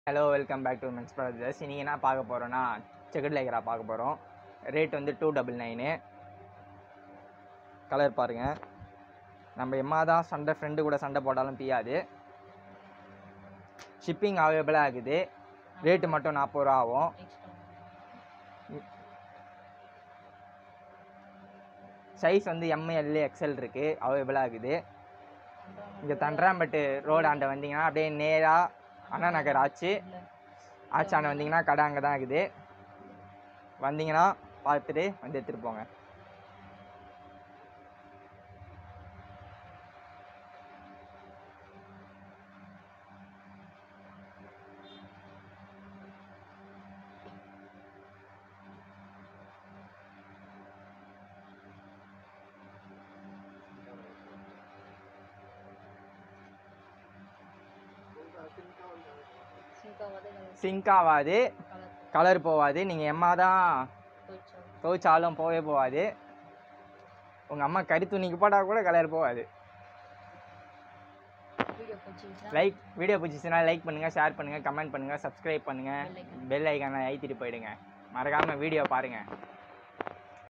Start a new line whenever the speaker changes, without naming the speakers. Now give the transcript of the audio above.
hello welcome back to men's ப்ராஜர்ஸ் இன்றைக்கி என்ன பார்க்க போகிறோன்னா செக்கட் லைக்கரா பார்க்க போகிறோம் ரேட் வந்து டூ டபுள் நைனு கலர் பாருங்கள் நம்ம எம்மா தான் சண்டை ஃப்ரெண்டு கூட சண்டை போட்டாலும் பியாது ஷிப்பிங் அவைலபிளாக இருக்குது ரேட்டு மட்டும் நாற்பது ரூபா ஆகும் சைஸ் வந்து எம்எல் எக்ஸ்எல் இருக்குது அவைலபிளாக இருக்குது இங்கே தண்டராம்பட்டு ரோடு ஆண்ட வந்தீங்கன்னா அப்படியே நேராக அண்ணா நகர் ஆச்சு ஆச்சாண்ட வந்தீங்கன்னா கடை அங்கே தான் இருக்குது வந்தீங்கன்னா பார்த்துட்டு வந்து எடுத்துகிட்டு போங்க சிங்க் ஆகாது கலர் போகாது நீங்கள் எம்மா தான் துவைச்சாலும் போகவே போகாது உங்கள் அம்மா கறி துணிக்கு போட்டால் கூட கலர் போகாது லைக் வீடியோ பிடிச்சிச்சுன்னா லைக் பண்ணுங்கள் ஷேர் பண்ணுங்கள் கமெண்ட் பண்ணுங்கள் சப்ஸ்கிரைப் பண்ணுங்கள் பெல் ஐக்கானை ஐத்திட்டு போயிடுங்க மறக்காமல் வீடியோ பாருங்கள்